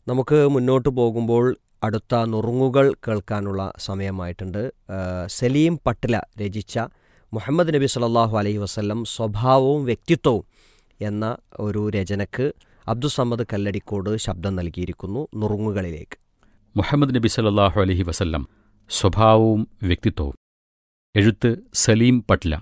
നമുക്ക് മുന്നോട്ട് പോകുമ്പോൾ അടുത്ത നുറുങ്ങുകൾ കേൾക്കാനുള്ള സമയമായിട്ടുണ്ട് ആ, സലീം പട്ല രചിച്ച മുഹമ്മദ് നബി സല്ലല്ലാഹു അലൈഹി വസല്ലം സ്വഭാവവും വ്യക്തിത്വവും എന്ന ഒരു രചനക്ക് അബ്ദുസമ്മദ് കല്ലടിക്കോട് ശബ്ദം നൽകിയിരിക്കുന്നു നുറുങ്ങുകളിലേക്ക് മുഹമ്മദ് നബി സല്ലല്ലാഹു അലൈഹി വസല്ലം സ്വഭാവവും വ്യക്തിത്വവും എഴുത്ത് സലീം പട്ല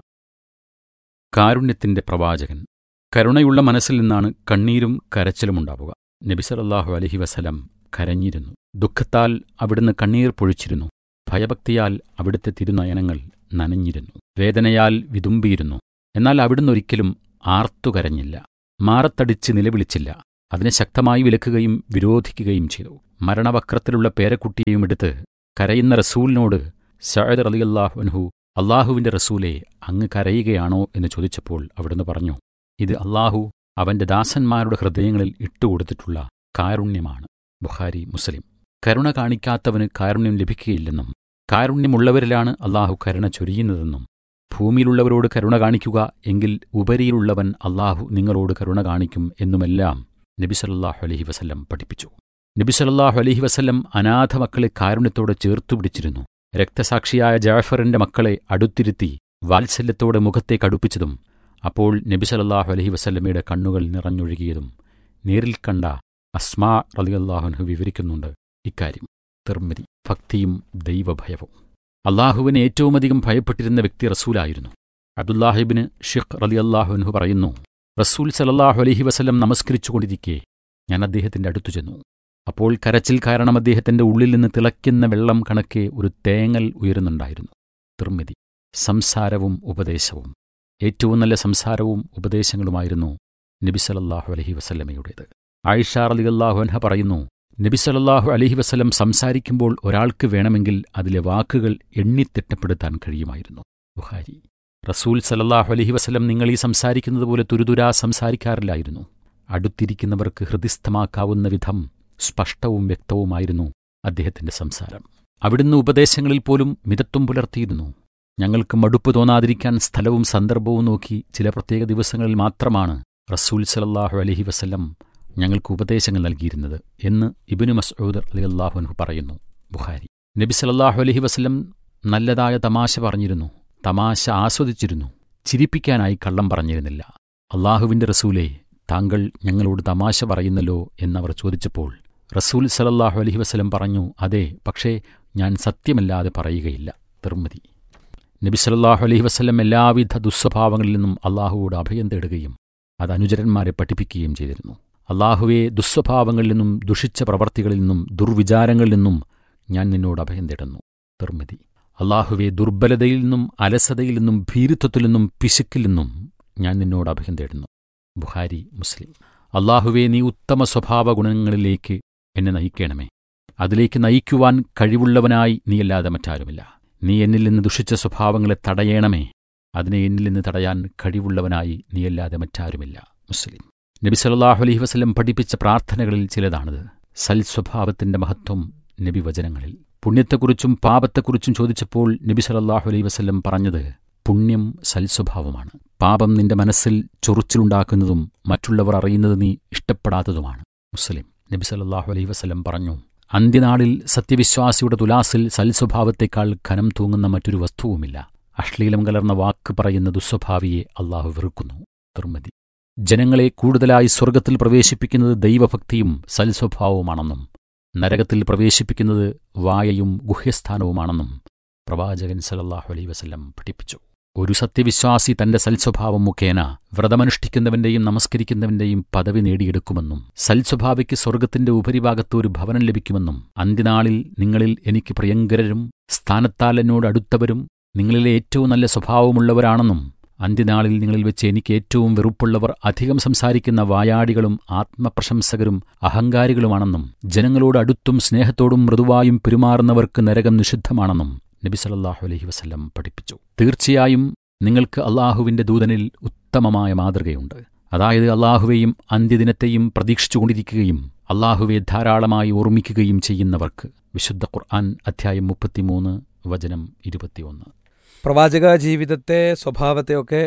കാരുണ്യത്തിന്റെ പ്രവാചകൻ കരുണയുള്ള മനസ്സിൽ നിന്നാണ് കണ്ണീരും കരച്ചിലും ഉണ്ടാവുക നബി സല്ലല്ലാഹു അലൈഹി വസല്ലം കരഞ്ഞിരുന്നു ദുഃഖത്താൽ അവിടുന്ന് കണ്ണീർ പൊഴിച്ചിരുന്നു ഭയഭക്തിയാൽ അവിടുത്തെ തിരുനയനങ്ങൾ നനഞ്ഞിരുന്നു വേദനയാൽ വിതുമ്പിയിരുന്നു എന്നാൽ അവിടുന്ന് ഒരിക്കലും ആർത്തുകരഞ്ഞില്ല മാറത്തടിച്ച് നിലവിളിച്ചില്ല അതിനെ ശക്തമായി വിലക്കുകയും വിരോധിക്കുകയും ചെയ്തു മരണവക്രത്തിലുള്ള പേരക്കുട്ടിയെയും എടുത്ത് കരയുന്ന റസൂലിനോട് സഅദ് റളിയല്ലാഹു അൻഹു അള്ളാഹുവിന്റെ റസൂലെ അങ്ങ് കരയുകയാണോ എന്ന് ചോദിച്ചപ്പോൾ അവിടുന്ന് പറഞ്ഞു ഇത് അള്ളാഹു അവന്റെ ദാസന്മാരുടെ ഹൃദയങ്ങളിൽ ഇട്ടുകൊടുത്തിട്ടുള്ള കാരുണ്യമാണ് ബുഖാരി മുസ്ലിം കരുണ കാണിക്കാത്തവന് കാരുണ്യം ലഭിക്കുകയില്ലെന്നും കാരുണ്യമുള്ളവരിലാണ് അള്ളാഹു കരുണ ചൊരിയുന്നതെന്നും ഭൂമിയിലുള്ളവരോട് കരുണ കാണിക്കുക എങ്കിൽ ഉപരിയിലുള്ളവൻ അള്ളാഹു നിങ്ങളോട് കരുണ കാണിക്കും എന്നുമെല്ലാം നബി സല്ലല്ലാഹു അലൈഹി വസല്ലം പഠിപ്പിച്ചു നബി സല്ലല്ലാഹു അലൈഹി വസല്ലം അനാഥ മക്കളെ കാരുണ്യത്തോടെ ചേർത്തു പിടിച്ചിരുന്നു രക്തസാക്ഷിയായ ജാഫറിന്റെ മക്കളെ അടുത്തിരുത്തി വാത്സല്യത്തോടെ മുഖത്തേക്ക് അടുപ്പിച്ചതും അപ്പോൾ നബി സല്ലല്ലാഹു അലൈഹി വസല്ലമയുടെ കണ്ണുകൾ നിറഞ്ഞൊഴുകിയതും നേരിൽ കണ്ട അസ്മാ റളിയല്ലാഹുൻഹു വിവരിക്കുന്നുണ്ട് ഇക്കാര്യം തിർമിതി ഭക്തിയും ദൈവഭയവും അള്ളാഹുവിനെ ഏറ്റവുമധികം ഭയപ്പെട്ടിരുന്ന വ്യക്തി റസൂലായിരുന്നു അബ്ദുല്ലാഹിബിന് ഷിഖ് റളിയല്ലാഹുൻഹു പറയുന്നു റസൂൽ സലല്ലാഹു അലൈഹി വസല്ലം നമസ്കരിച്ചുകൊണ്ടിരിക്കെ ഞാൻ അദ്ദേഹത്തിന്റെ അടുത്തു ചെന്നു അപ്പോൾ കരച്ചിൽ കാരണം അദ്ദേഹത്തിന്റെ ഉള്ളിൽ നിന്ന് തിളയ്ക്കുന്ന വെള്ളം കണക്കെ ഒരു തേങ്ങൽ ഉയരുന്നുണ്ടായിരുന്നു തിർമിതി സംസാരവും ഉപദേശവും ഏറ്റവും നല്ല സംസാരവും ഉപദേശങ്ങളുമായിരുന്നു നബി സലല്ലാഹു അലഹി വസല്ലമയുടേത് ആയിഷ റളിയല്ലാഹു അൻഹ പറയുന്നു നബി സലല്ലാഹു അലഹി വസല്ലം സംസാരിക്കുമ്പോൾ ഒരാൾക്ക് വേണമെങ്കിൽ അതിലെ വാക്കുകൾ എണ്ണിത്തിട്ടപ്പെടുത്താൻ കഴിയുമായിരുന്നു ബുഹാരി റസൂൽ സലല്ലാഹു അലഹി വസല്ലം നിങ്ങൾ ഈ സംസാരിക്കുന്നത് പോലെ തുരുതുരാ സംസാരിക്കാറില്ലായിരുന്നു അടുത്തിരിക്കുന്നവർക്ക് ഹൃദിസ്ഥമാക്കാവുന്ന വിധം സ്പഷ്ടവും വ്യക്തവുമായിരുന്നു അദ്ദേഹത്തിന്റെ സംസാരം അവിടുന്ന് ഉപദേശങ്ങളിൽ പോലും മിതത്വം പുലർത്തിയിരുന്നു ഞങ്ങൾക്ക് മടുപ്പ് തോന്നാതിരിക്കാൻ സ്ഥലവും സന്ദർഭവും നോക്കി ചില പ്രത്യേക ദിവസങ്ങളിൽ മാത്രമാണ് റസൂൽ സലല്ലാഹു അലഹി വസല്ലം ഞങ്ങൾക്ക് ഉപദേശങ്ങൾ നൽകിയിരുന്നത് എന്ന് ഇബിനു മസ്ഊദ് അലി അള്ളാഹുനു പറയുന്നു ബുഖാരി നബി സലല്ലാഹു അലഹി വസല്ലം നല്ലതായ തമാശ പറഞ്ഞിരുന്നു തമാശ ആസ്വദിച്ചിരുന്നു ചിരിപ്പിക്കാനായി കള്ളം പറഞ്ഞിരുന്നില്ല അള്ളാഹുവിന്റെ റസൂലെ താങ്കൾ ഞങ്ങളോട് തമാശ പറയുന്നല്ലോ എന്നവർ ചോദിച്ചപ്പോൾ റസൂൽ സലല്ലാഹു അലഹി വസല്ലം പറഞ്ഞു അതെ പക്ഷേ ഞാൻ സത്യമല്ലാതെ പറയുകയില്ല തിർമതി നബി സലല്ലാഹു അലഹി വസല്ലം എല്ലാവിധ ദുസ്വഭാവങ്ങളിൽ നിന്നും അള്ളാഹുവോട് അഭയം തേടുകയും അത് അനുചരന്മാരെ പഠിപ്പിക്കുകയും ചെയ്തിരുന്നു അള്ളാഹുവെ ദുസ്വഭാവങ്ങളിൽ നിന്നും ദുഷിച്ച പ്രവർത്തികളിൽ നിന്നും ദുർവിചാരങ്ങളിൽ നിന്നും ഞാൻ നിന്നോട് അഭയം തേടുന്നു നിർമ്മിതി അള്ളാഹുവെ ദുർബലതയിൽ നിന്നും അലസതയിൽ നിന്നും ഭീരുത്വത്തിൽ നിന്നും പിശുക്കിൽ നിന്നും ഞാൻ നിന്നോട് അഭയം തേടുന്നു ബുഹാരി മുസ്ലിം അള്ളാഹുവെ നീ ഉത്തമ സ്വഭാവ ഗുണങ്ങളിലേക്ക് എന്നെ നയിക്കണമേ അതിലേക്ക് നയിക്കുവാൻ കഴിവുള്ളവനായി നീയല്ലാതെ മറ്റാരുമില്ല നീ എന്നിൽ നിന്ന് ദുഷിച്ച സ്വഭാവങ്ങളെ തടയണമേ അതിനെ എന്നിൽ നിന്ന് തടയാൻ കഴിവുള്ളവനായി നീയല്ലാതെ മറ്റാരുമില്ല മുസ്ലിം നബി സല്ലല്ലാഹു അലൈഹി വസല്ലം പഠിപ്പിച്ച പ്രാർത്ഥനകളിൽ ചിലതാണിത് സൽസ്വഭാവത്തിന്റെ മഹത്വം നബി വചനങ്ങളിൽ പുണ്യത്തെക്കുറിച്ചും പാപത്തെക്കുറിച്ചും ചോദിച്ചപ്പോൾ നബി സല്ലല്ലാഹു അലൈഹി വസല്ലം പറഞ്ഞത് പുണ്യം സൽസ്വഭാവമാണ് പാപം നിന്റെ മനസ്സിൽ ചൊറിച്ചിലുണ്ടാക്കുന്നതും മറ്റുള്ളവർ അറിയുന്നത് നീ ഇഷ്ടപ്പെടാത്തതുമാണ് മുസ്ലിം നബി സല്ലല്ലാഹു അലൈഹി വസല്ലം പറഞ്ഞു അന്ത്യനാളിൽ സത്യവിശ്വാസിയുടെ തുലാസിൽ സൽസ്വഭാവത്തേക്കാൾ ഖനം തൂങ്ങുന്ന മറ്റൊരു വസ്തുവുമില്ല അശ്ലീലം കലർന്ന വാക്ക് പറയുന്ന ദുസ്വഭാവിയെ അള്ളാഹു വെറുക്കുന്നു നിർമ്മതി ജനങ്ങളെ കൂടുതലായി സ്വർഗത്തിൽ പ്രവേശിപ്പിക്കുന്നത് ദൈവഭക്തിയും സൽസ്വഭാവവുമാണെന്നും നരകത്തിൽ പ്രവേശിപ്പിക്കുന്നത് വായയും ഗുഹ്യസ്ഥാനവുമാണെന്നും പ്രവാചകൻ സലല്ലാഹു അലൈ വസല്ലം പഠിപ്പിച്ചു ഒരു സത്യവിശ്വാസി തന്റെ സൽസ്വഭാവം മുഖേന വ്രതമനുഷ്ഠിക്കുന്നവന്റെയും നമസ്കരിക്കുന്നവന്റെയും പദവി നേടിയെടുക്കുമെന്നും സൽസ്വഭാവിക്ക് സ്വർഗത്തിന്റെ ഉപരിഭാഗത്ത് ഒരു ഭവനം ലഭിക്കുമെന്നും അന്ത്യനാളിൽ നിങ്ങളിൽ എനിക്ക് പ്രിയങ്കരരും സ്ഥാനത്താൽ എന്നോട് അടുത്തവരും നിങ്ങളിലെ ഏറ്റവും നല്ല സ്വഭാവമുള്ളവരാണെന്നും അന്ത്യനാളിൽ നിങ്ങളിൽ വെച്ച് എനിക്ക് ഏറ്റവും വെറുപ്പുള്ളവർ അധികം സംസാരിക്കുന്ന വായാടികളും ആത്മപ്രശംസകരും അഹങ്കാരികളുമാണെന്നും ജനങ്ങളോട് അടുത്തും സ്നേഹത്തോടും മൃദുവായും പെരുമാറുന്നവർക്ക് നരകം നിഷിദ്ധമാണെന്നും നബി സല്ലല്ലാഹു അലൈഹി വസല്ലം പഠിപ്പിച്ചു തീർച്ചയായും നിങ്ങൾക്ക് അള്ളാഹുവിന്റെ ദൂതനിൽ ഉത്തമമായ മാതൃകയുണ്ട് അതായത് അള്ളാഹുവേയും അന്ത്യദിനത്തെയും പ്രതീക്ഷിച്ചുകൊണ്ടിരിക്കുകയും അള്ളാഹുവെ ധാരാളമായി ഓർമ്മിക്കുകയും ചെയ്യുന്നവർക്ക് വിശുദ്ധ ഖുർആൻ അധ്യായം മുപ്പത്തിമൂന്ന് വചനം ഇരുപത്തിയൊന്ന് പ്രവാചക ജീവിതത്തെ സ്വഭാവത്തെയൊക്കെ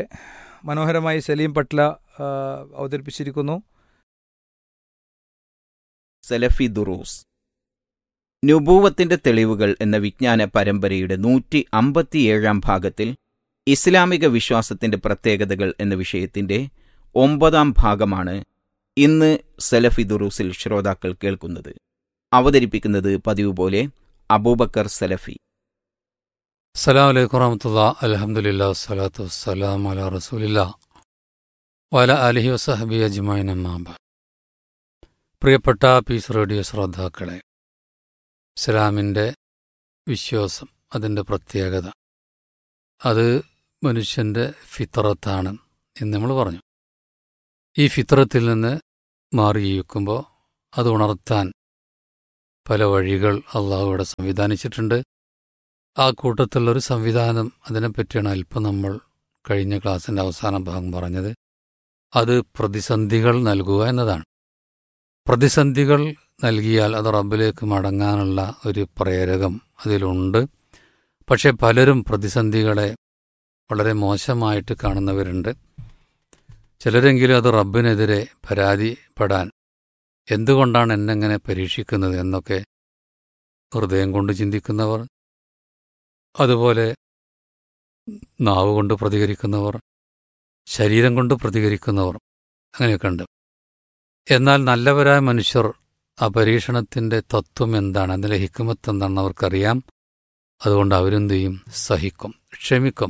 മനോഹരമായി സലീം പട്ല ആ, അവതരിപ്പിച്ചിരിക്കുന്നു സലഫി ദുറൂസ് നുബൂവത്തിന്റെ തെളിവുകൾ എന്ന വിജ്ഞാന പരമ്പരയുടെ നൂറ്റി അമ്പത്തിയേഴാം ഭാഗത്തിൽ ഇസ്ലാമിക വിശ്വാസത്തിന്റെ പ്രത്യേകതകൾ എന്ന വിഷയത്തിന്റെ ഒമ്പതാം ഭാഗമാണ് ഇന്ന് സലഫി ദുറൂസിൽ ശ്രോതാക്കൾ കേൾക്കുന്നത് അവതരിപ്പിക്കുന്നത് പതിവ് പോലെ അബൂബക്കർ സലഫി അസ്സലാമു അലൈക്കും വറഹമത്തുള്ള അലഹമുല്ല വസ്സലാത്തു വസ്സലാം അല റസൂലില്ല വല അലഹി വസഹബി അജ്മൈൻ അമ്മാബ പ്രിയപ്പെട്ട പീസ് റേഡിയോ ശ്രോതാക്കളെ ഇസ്ലാമിൻ്റെ വിശ്വാസം അതിൻ്റെ പ്രത്യേകത അത് മനുഷ്യൻ്റെ ഫിത്രത്താണ് എന്ന് നമ്മൾ പറഞ്ഞു ഈ ഫിത്രത്തിൽ നിന്ന് മാറി ജീവിക്കുമ്പോൾ അത് ഉണർത്താൻ പല വഴികൾ അള്ളാഹു ഇവിടെ സംവിധാനിച്ചിട്ടുണ്ട് ആ കൂട്ടത്തിലുള്ളൊരു സംവിധാനം അതിനെപ്പറ്റിയാണ് അല്പം നമ്മൾ കഴിഞ്ഞ ക്ലാസ്സിൻ്റെ അവസാന ഭാഗം പറഞ്ഞത് അത് പ്രതിസന്ധികൾ നൽകുക എന്നതാണ് പ്രതിസന്ധികൾ നൽകിയാൽ അത് റബ്ബിലേക്ക് മടങ്ങാനുള്ള ഒരു പ്രേരകം അതിലുണ്ട് പക്ഷെ പലരും പ്രതിസന്ധികളെ വളരെ മോശമായിട്ട് കാണുന്നവരുണ്ട് ചിലരെങ്കിലും അത് റബ്ബിനെതിരെ പരാതിപ്പെടാൻ എന്തുകൊണ്ടാണ് എന്നെങ്ങനെ പരീക്ഷിക്കുന്നത് എന്നൊക്കെ ഹൃദയം കൊണ്ട് ചിന്തിക്കുന്നവർ അതുപോലെ നാവ് കൊണ്ട് പ്രതികരിക്കുന്നവർ ശരീരം കൊണ്ട് പ്രതികരിക്കുന്നവർ അങ്ങനെയൊക്കെ ഉണ്ട് എന്നാൽ നല്ലവരായ മനുഷ്യർ ആ പരീക്ഷണത്തിൻ്റെ തത്വം എന്താണ് അതിൻ്റെ ഹിക്കുമത്ത് എന്താണെന്ന് അവർക്കറിയാം അതുകൊണ്ട് അവരെന്ത് ചെയ്യും സഹിക്കും ക്ഷമിക്കും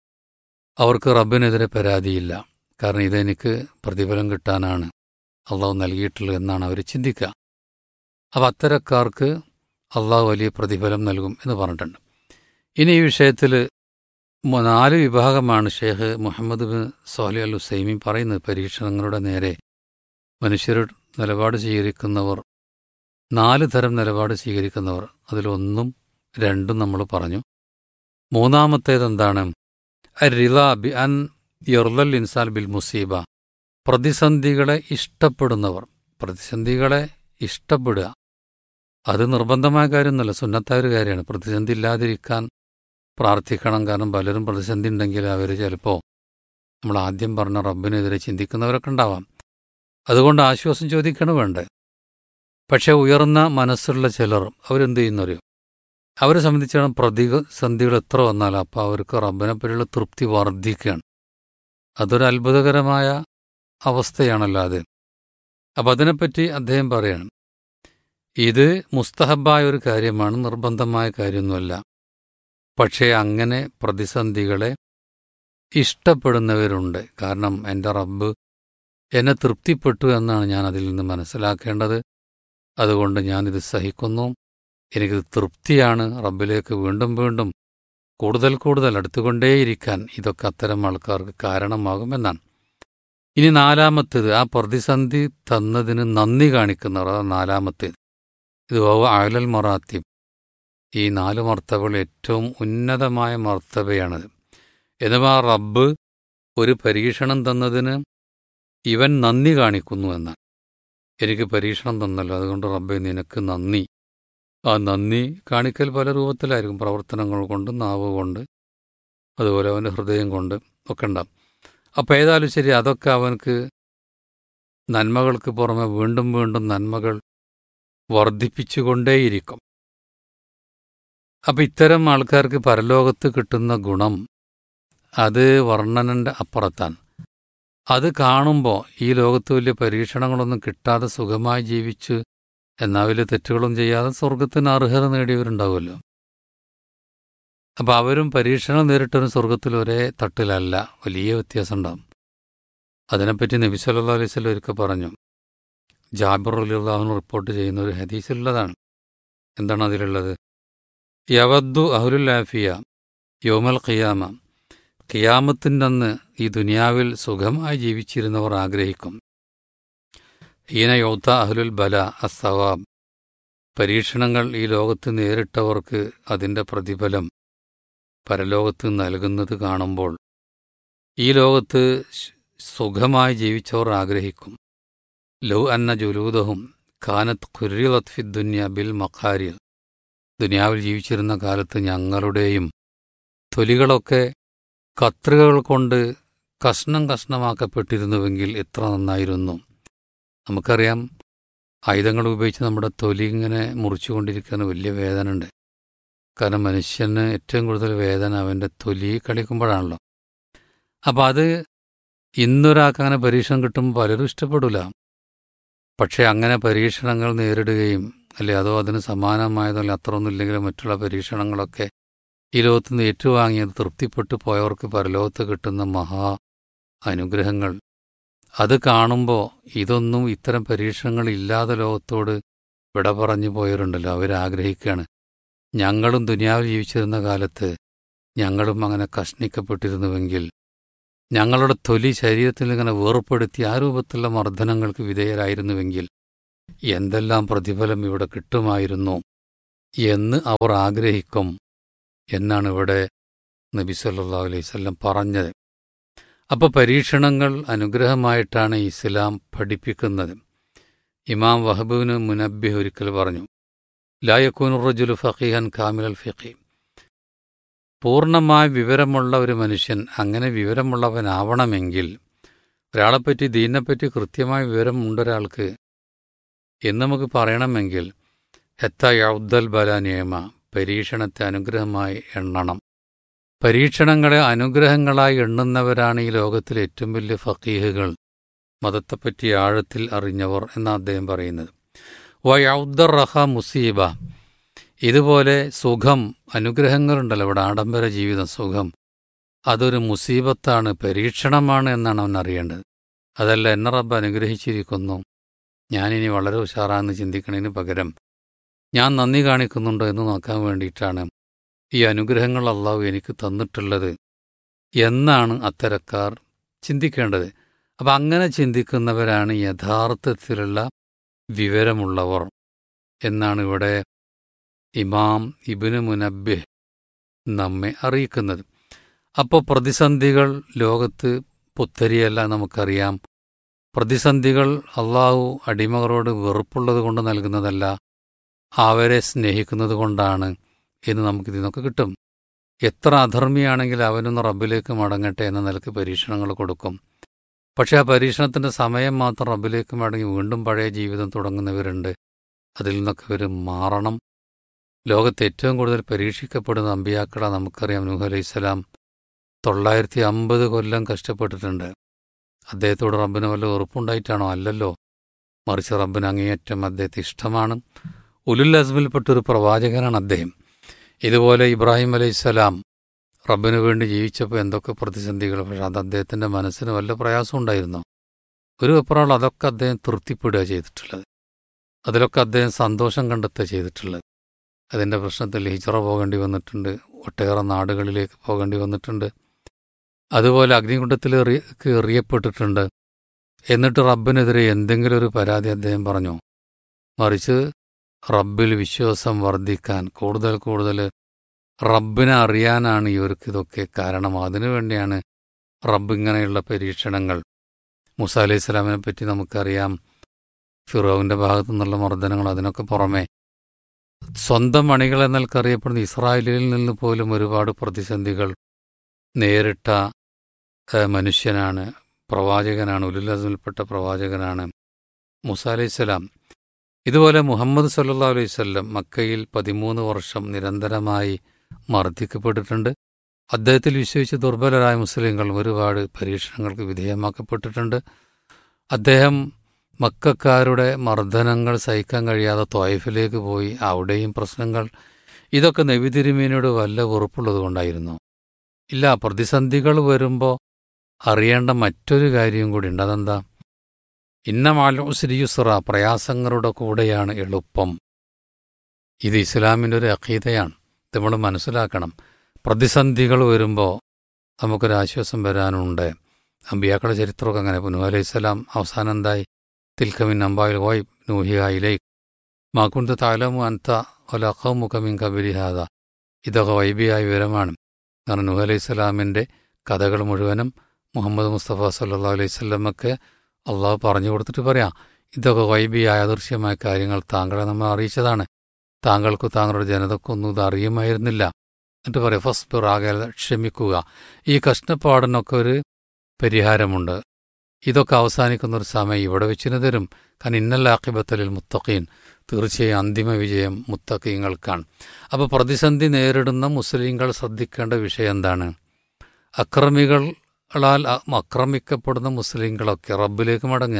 അവർക്ക് റബ്ബിനെതിരെ പരാതിയില്ല കാരണം ഇതെനിക്ക് പ്രതിഫലം കിട്ടാനാണ് അള്ളാഹു നൽകിയിട്ടുള്ളത് എന്നാണ് അവർ ചിന്തിക്കുക അപ്പം അത്തരക്കാർക്ക് അള്ളാഹു വലിയ പ്രതിഫലം നൽകും എന്ന് പറഞ്ഞിട്ടുണ്ട് ഇനി ഈ വിഷയത്തിൽ നാല് വിഭാഗമാണ് Sheikh Muhammad bin Sohali al Husaimi പറയുന്നത് പരീക്ഷണങ്ങളുടെ നേരെ മനുഷ്യർ നിലപാട് സ്വീകരിക്കുന്നവർ നാല് തരം നിലപാട് സ്വീകരിക്കുന്നവർ അതിലൊന്നും രണ്ടും നമ്മൾ പറഞ്ഞു മൂന്നാമത്തേത് എന്താണ് റില ബി അൻ യർലൽ ഇൻസാൽ ബിൽ മുസീബ പ്രതിസന്ധികളെ ഇഷ്ടപ്പെടുന്നവർ പ്രതിസന്ധികളെ ഇഷ്ടപ്പെടുക അത് നിർബന്ധമായ കാര്യമൊന്നുമല്ല സുന്നത്തായ ഒരു കാര്യമാണ് പ്രതിസന്ധി ഇല്ലാതിരിക്കാൻ പ്രാർത്ഥിക്കണം കാരണം പലരും പ്രതിസന്ധി ഉണ്ടെങ്കിൽ അവർ ചിലപ്പോൾ നമ്മൾ ആദ്യം പറഞ്ഞ റബ്ബിനെതിരെ ചിന്തിക്കുന്നവരൊക്കെ ഉണ്ടാവാം അതുകൊണ്ട് ആശ്വാസം ചോദിക്കണം വേണ്ടേ പക്ഷേ ഉയർന്ന മനസ്സുള്ള ചിലർ അവരെന്ത് ചെയ്യുന്നറിയോ അവരെ സംബന്ധിച്ചാണ് പ്രതിസന്ധികൾ എത്ര വന്നാലും അപ്പോൾ അവർക്ക് റബ്ബിനെ പറ്റിയുള്ള തൃപ്തി വർദ്ധിക്കുകയാണ് അതൊരു അത്ഭുതകരമായ അവസ്ഥയാണല്ലോ അത് അപ്പം അതിനെപ്പറ്റി അദ്ദേഹം പറയാണ് ഇത് മുസ്തഹബായ ഒരു കാര്യമാണ് നിർബന്ധമായ കാര്യമൊന്നുമല്ല പക്ഷേ അങ്ങനെ പ്രതിസന്ധികളെ ഇഷ്ടപ്പെടുന്നവരുണ്ട് കാരണം എൻ്റെ റബ്ബ് എന്നെ തൃപ്തിപ്പെട്ടു എന്നാണ് ഞാൻ അതിൽ നിന്ന് മനസ്സിലാക്കേണ്ടത് അതുകൊണ്ട് ഞാനിത് സഹിക്കുന്നു എനിക്കിത് തൃപ്തിയാണ് റബ്ബിലേക്ക് വീണ്ടും വീണ്ടും കൂടുതൽ കൂടുതൽ അടുത്തുകൊണ്ടേയിരിക്കാൻ ഇതൊക്കെ അത്തരം ആൾക്കാർക്ക് കാരണമാകുമെന്നാണ് ഇനി നാലാമത്തേത് ആ പ്രതിസന്ധി തന്നതിന് നന്ദി കാണിക്കുന്നവർ അതാണ് നാലാമത്തേത് ഇത് അയലൽ മറാത്തിബ് ഈ നാല് മർത്തബകൾ ഏറ്റവും ഉന്നതമായ മർത്തബയാണത് എന്നുവാ റബ്ബ് ഒരു പരീക്ഷണം തന്നതിന് ഇവൻ നന്ദി കാണിക്കുന്നു എന്നാണ് എനിക്ക് പരീക്ഷണം തന്നല്ലോ അതുകൊണ്ട് റബ്ബെ നിനക്ക് നന്ദി ആ നന്ദി കാണിക്കൽ പല രൂപത്തിലായിരിക്കും പ്രവർത്തനങ്ങൾ കൊണ്ട് നാവ് കൊണ്ട് അതുപോലെ അവൻ്റെ ഹൃദയം കൊണ്ട് ഒക്കെ ഉണ്ടാവും അപ്പോൾ ഏതായാലും ശരി അതൊക്കെ അവനക്ക് നന്മകൾക്ക് പുറമെ വീണ്ടും വീണ്ടും നന്മകൾ വർദ്ധിപ്പിച്ചുകൊണ്ടേയിരിക്കും അപ്പം ഇത്തരം ആൾക്കാർക്ക് പരലോകത്ത് കിട്ടുന്ന ഗുണം അത് വർണ്ണനൻ്റെ അപ്പുറത്താണ് അത് കാണുമ്പോൾ ഈ ലോകത്ത് വലിയ പരീക്ഷണങ്ങളൊന്നും കിട്ടാതെ സുഖമായി ജീവിച്ച് എന്നാൽ വലിയ തെറ്റുകളും ചെയ്യാതെ സ്വർഗത്തിന് അർഹത നേടിയവരുണ്ടാവുമല്ലോ അപ്പം അവരും പരീക്ഷണം നേരിട്ടൊരു സ്വർഗത്തിൽ ഒരേ തട്ടിലല്ല വലിയ വ്യത്യാസം ഉണ്ടാവും അതിനെപ്പറ്റി നബി സല്ലാ അലൈഹി സ്വലം ഒരിക്കൽ പറഞ്ഞു ജാബിർ അലിള്ളാഹുന് റിപ്പോർട്ട് ചെയ്യുന്ന ഒരു ഹദീസിലുള്ളതാണ് എന്താണ് അതിലുള്ളത് യവദ്ദു അഹുലുൽ ആഫിയ യോമൽ ഖിയാമ ഖിയാമത്തിൻ്റെ അന്ന് ഈ ദുനിയാവിൽ സുഖമായി ജീവിച്ചിരുന്നവർ ആഗ്രഹിക്കും ഹീന യോത്ത അഹ്ലുൽ ബല അസവാബ് പരീക്ഷണങ്ങൾ ഈ ലോകത്ത് നേരിട്ടവർക്ക് അതിൻ്റെ പ്രതിഫലം പരലോകത്ത് നൽകുന്നത് കാണുമ്പോൾ ഈ ലോകത്ത് സുഖമായി ജീവിച്ചവർ ആഗ്രഹിക്കും ലൗ അന്ന ജുലൂദഹും ഖാനത്ത് ഖുരിലത് ഫി ദുന്യ ബിൽ മഖാരിൽ ദുനിയാവിൽ ജീവിച്ചിരുന്ന കാലത്ത് ഞങ്ങളുടെയും തൊലികളൊക്കെ കത്രികകൾ കൊണ്ട് കഷ്ണം കഷ്ണമാക്കപ്പെട്ടിരുന്നുവെങ്കിൽ എത്ര നന്നായിരുന്നു നമുക്കറിയാം ആയുധങ്ങൾ ഉപയോഗിച്ച് നമ്മുടെ തൊലി ഇങ്ങനെ മുറിച്ചുകൊണ്ടിരിക്കുന്ന വലിയ വേദന ഉണ്ട് കാരണം മനുഷ്യന് ഏറ്റവും കൂടുതൽ വേദന അവൻ്റെ തൊലി കളിക്കുമ്പോഴാണല്ലോ അപ്പം അത് ഇന്നൊരാൾക്ക് അങ്ങനെ പരീക്ഷണം കിട്ടുമ്പോൾ പലരും ഇഷ്ടപ്പെടില്ല പക്ഷേ അങ്ങനെ പരീക്ഷണങ്ങൾ നേരിടുകയും അല്ലെ അതോ അതിന് സമാനമായതോ അല്ലെ അത്രയൊന്നും ഇല്ലെങ്കിലും മറ്റുള്ള പരീക്ഷണങ്ങളൊക്കെ ഈ ലോകത്ത് നിന്ന് ഏറ്റുവാങ്ങിയത് തൃപ്തിപ്പെട്ടു പോയവർക്ക് പരലോകത്ത് കിട്ടുന്ന മഹാ അനുഗ്രഹങ്ങൾ അത് കാണുമ്പോൾ ഇതൊന്നും ഇത്തരം പരീക്ഷണങ്ങൾ ഇല്ലാതെ ലോകത്തോട് വിട പറഞ്ഞു പോയവരുണ്ടല്ലോ അവരാഗ്രഹിക്കുകയാണ് ഞങ്ങളും ദുനിയാവിൽ ജീവിച്ചിരുന്ന കാലത്ത് ഞങ്ങളും അങ്ങനെ കഷ്ണിക്കപ്പെട്ടിരുന്നുവെങ്കിൽ ഞങ്ങളുടെ തൊലി ശരീരത്തിൽ ഇങ്ങനെ വേർപ്പെടുത്തി ആ രൂപത്തിലുള്ള മർദ്ദനങ്ങൾക്ക് വിധേയരായിരുന്നുവെങ്കിൽ എന്തെല്ലാം പ്രതിഫലം ഇവിടെ കിട്ടുമായിരുന്നു എന്ന് അവർ ആഗ്രഹിക്കും എന്നാണ് ഇവിടെ നബി സല്ലല്ലാഹു അലൈഹി വസല്ലം പറഞ്ഞത് അപ്പോൾ പരീക്ഷണങ്ങൾ അനുഗ്രഹമായിട്ടാണ് ഇസ്ലാം പഠിപ്പിക്കുന്നത് ഇമാം വഹബുവിന് മുനബ്ബി ഒരിക്കൽ പറഞ്ഞു ലായക്കൂനുറജുലു ഫഖീഹൻ കാമിലൽ ഫിഖി പൂർണ്ണമായ വിവരമുള്ള ഒരു മനുഷ്യൻ അങ്ങനെ വിവരമുള്ളവനാവണമെങ്കിൽ ഒരാളെപ്പറ്റി ദീനിനെപ്പറ്റി കൃത്യമായ വിവരമുണ്ട് ഒരാൾക്ക് എന്ന് നമുക്ക് പറയണമെങ്കിൽ ഹെത്ത യൗദ്ദൽ ബല നിയമ പരീക്ഷണത്തെ അനുഗ്രഹമായി എണ്ണണം പരീക്ഷണങ്ങളെ അനുഗ്രഹങ്ങളായി എണ്ണുന്നവരാണ് ഈ ലോകത്തിലെ ഏറ്റവും വലിയ ഫക്കീഹുകൾ മതത്തെപ്പറ്റി ആഴത്തിൽ അറിഞ്ഞവർ എന്ന് അദ്ദേഹം പറയുന്നത് വയൗദ്ദർ റഹ മുസീബ ഇതുപോലെ സുഖം അനുഗ്രഹങ്ങളുണ്ടല്ലോ ഇവിടെ ആഡംബര ജീവിതം സുഖം അതൊരു മുസീബത്താണ് പരീക്ഷണമാണ് എന്നാണ് അവൻ അറിയേണ്ടത് അതല്ല എന്നെ റബ്ബ് അനുഗ്രഹിച്ചിരിക്കുന്നു ഞാനിനി വളരെ ഉഷാറാന്ന് ചിന്തിക്കണതിന് പകരം ഞാൻ നന്ദി കാണിക്കുന്നുണ്ടോ എന്ന് നോക്കാൻ വേണ്ടിയിട്ടാണ് ഈ അനുഗ്രഹങ്ങൾ അള്ളാഹു എനിക്ക് തന്നിട്ടുള്ളത് എന്നാണ് അത്തരക്കാർ ചിന്തിക്കേണ്ടത് അപ്പം അങ്ങനെ ചിന്തിക്കുന്നവരാണ് യഥാർത്ഥത്തിലുള്ള വിവരമുള്ളവർ എന്നാണ് ഇവിടെ ഇമാം ഇബിന് മുനബ്ബിഹ് നമ്മെ അറിയിക്കുന്നത് അപ്പോൾ പ്രതിസന്ധികൾ ലോകത്ത് പുത്തരിയല്ല നമുക്കറിയാം പ്രതിസന്ധികൾ അള്ളാഹു അടിമകളോട് വെറുപ്പുള്ളത് കൊണ്ട് നൽകുന്നതല്ല അവരെ സ്നേഹിക്കുന്നത് കൊണ്ടാണ് എന്ന് നമുക്കിതിൽ നിന്നൊക്കെ കിട്ടും എത്ര അധർമ്മിയാണെങ്കിൽ അവനൊന്ന് റബ്ബിലേക്ക് മടങ്ങട്ടെ എന്ന നിലക്ക് പരീക്ഷണങ്ങൾ കൊടുക്കും പക്ഷേ ആ പരീക്ഷണത്തിൻ്റെ സമയം മാത്രം റബ്ബിലേക്ക് മടങ്ങി വീണ്ടും പഴയ ജീവിതം തുടങ്ങുന്നവരുണ്ട് അതിൽ നിന്നൊക്കെ ഇവർ മാറണം ലോകത്ത് ഏറ്റവും കൂടുതൽ പരീക്ഷിക്കപ്പെടുന്ന അമ്പിയാക്കള നമുക്കറിയാം നൂഹ് അലൈഹിസ്സലാം തൊള്ളായിരത്തി അമ്പത് കൊല്ലം കഷ്ടപ്പെട്ടിട്ടുണ്ട് അദ്ദേഹത്തോട് റബ്ബിന് വല്ല ഉറപ്പുണ്ടായിട്ടാണോ അല്ലല്ലോ മറിച്ച് റബ്ബിന് അങ്ങേയറ്റം അദ്ദേഹത്തെ ഇഷ്ടമാണ് ഉലുൽ അസ്മിൽപ്പെട്ടൊരു പ്രവാചകനാണ് അദ്ദേഹം ഇതുപോലെ ഇബ്രാഹിം അലൈഹിസ്സലാം റബ്ബിനു വേണ്ടി ജീവിച്ചപ്പോൾ എന്തൊക്കെ പ്രതിസന്ധികൾ പക്ഷെ അത് അദ്ദേഹത്തിൻ്റെ മനസ്സിന് വല്ല പ്രയാസം ഉണ്ടായിരുന്നു ഒരു വെപ്രാൾ അതൊക്കെ അദ്ദേഹം തൃപ്തിപ്പെടുക ചെയ്തിട്ടുള്ളത് അതിലൊക്കെ അദ്ദേഹം സന്തോഷം കണ്ടെത്തുക ചെയ്തിട്ടുള്ളത് അതിൻ്റെ പ്രശ്നത്തിൽ ഹിജറ പോകേണ്ടി വന്നിട്ടുണ്ട് ഒട്ടേറെ നാടുകളിലേക്ക് പോകേണ്ടി വന്നിട്ടുണ്ട് അതുപോലെ അഗ്നികുണ്ഡത്തിൽ എറി എറിയപ്പെട്ടിട്ടുണ്ട് എന്നിട്ട് റബ്ബിനെതിരെ എന്തെങ്കിലും ഒരു പരാതി അദ്ദേഹം പറഞ്ഞു മറിച്ച് റബ്ബിൽ വിശ്വാസം വർദ്ധിക്കാൻ കൂടുതൽ കൂടുതൽ റബ്ബിനെ അറിയാനാണ് ഇവർക്ക് ഇതൊക്കെ കാരണം അതിനുവേണ്ടിയാണ് റബ്ബ് ഇങ്ങനെയുള്ള പരീക്ഷണങ്ങൾ മുസ അലൈഹി സ്വലാമിനെ പറ്റി നമുക്കറിയാം ഫിറോവിൻ്റെ ഭാഗത്തു നിന്നുള്ള മർദ്ദനങ്ങൾ അതിനൊക്കെ പുറമെ സ്വന്തം അണികൾ എന്നൽക്കറിയപ്പെടുന്ന ഇസ്രായേലിൽ നിന്ന് പോലും ഒരുപാട് പ്രതിസന്ധികൾ നേരിട്ട മനുഷ്യനാണ് പ്രവാചകനാണ് ഉലുല്ലസിൽപ്പെട്ട പ്രവാചകനാണ് മുസ അലൈഹിസ്സലാം ഇതുപോലെ മുഹമ്മദ് സല്ലാ അലൈഹി സ്വല്ലം മക്കയിൽ പതിമൂന്ന് വർഷം നിരന്തരമായി മർദ്ദിക്കപ്പെട്ടിട്ടുണ്ട് അദ്ദേഹത്തിൽ വിശ്വസിച്ച് ദുർബലരായ മുസ്ലിങ്ങൾ ഒരുപാട് പരീക്ഷണങ്ങൾക്ക് വിധേയമാക്കപ്പെട്ടിട്ടുണ്ട് അദ്ദേഹം മക്കാരുടെ മർദ്ദനങ്ങൾ സഹിക്കാൻ കഴിയാതെ ത്വായിഫിലേക്ക് പോയി അവിടെയും പ്രശ്നങ്ങൾ ഇതൊക്കെ നബി തിരുമേനോട് വല്ല വെറുപ്പുള്ളത് കൊണ്ടായിരുന്നു ഇല്ല പ്രതിസന്ധികൾ വരുമ്പോൾ അറിയേണ്ട മറ്റൊരു കാര്യം കൂടി ഉണ്ട് അതെന്താ ഇന്ന മാലോസിരിയുസ്ര പ്രയാസങ്ങളുടെ കൂടെയാണ് എളുപ്പം ഇത് ഇസ്ലാമിൻ്റെ ഒരു അഖീതയാണ് നമ്മൾ മനസ്സിലാക്കണം പ്രതിസന്ധികൾ വരുമ്പോൾ നമുക്കൊരാശ്വാസം വരാനുണ്ട് അമ്പിയാക്കളുടെ ചരിത്രമൊക്കെ അങ്ങനെ പുനു അലൈഹിസ്സലാം അവസാനം എന്തായി തിൽക്കമിൻ അമ്പായിൽ വോയ് നൂഹിയ ഇലൈക് മാക്കുന്ത താലമു അൻത ഒലഖമുഖമിൻ കബിരിഹാദ ഇതൊക്കെ വൈബിയായ വിവരമാണ് കാരണം നൂഹ് അലൈഹി സ്വലാമിൻ്റെ കഥകൾ മുഴുവനും മുഹമ്മദ് മുസ്തഫ സല്ലാ അലൈഹി സ്വല്ലമൊക്കെ അള്ളാഹു പറഞ്ഞു കൊടുത്തിട്ട് പറയാം ഇതൊക്കെ വൈബിയായ അദൃശ്യമായ കാര്യങ്ങൾ താങ്കളെ നമ്മൾ അറിയിച്ചതാണ് താങ്കൾക്ക് താങ്കളുടെ ജനതക്കൊന്നും ഇത് അറിയുമായിരുന്നില്ല എന്നിട്ട് പറയാം ഫസ്ബിർ ആകെ ക്ഷമിക്കുക ഈ കഷ്ടപ്പാടിനൊക്കെ ഒരു പരിഹാരമുണ്ട് ഇതൊക്കെ അവസാനിക്കുന്ന ഒരു സമയം ഇവിടെ വെച്ചിന് തരും കാരണം ഇന്നല്ല ആക്കിബത്തലിൽ മുത്തഖീൻ തീർച്ചയായും അന്തിമ വിജയം മുത്തഖീങ്ങൾക്കാണ് അപ്പോൾ പ്രതിസന്ധി നേരിടുന്ന മുസ്ലിങ്ങൾ ശ്രദ്ധിക്കേണ്ട വിഷയം എന്താണ് അക്രമികളാൽ അ- ആക്രമിക്കപ്പെടുന്ന മുസ്ലിങ്ങളൊക്കെ റബ്ബിലേക്ക് മടങ്ങുക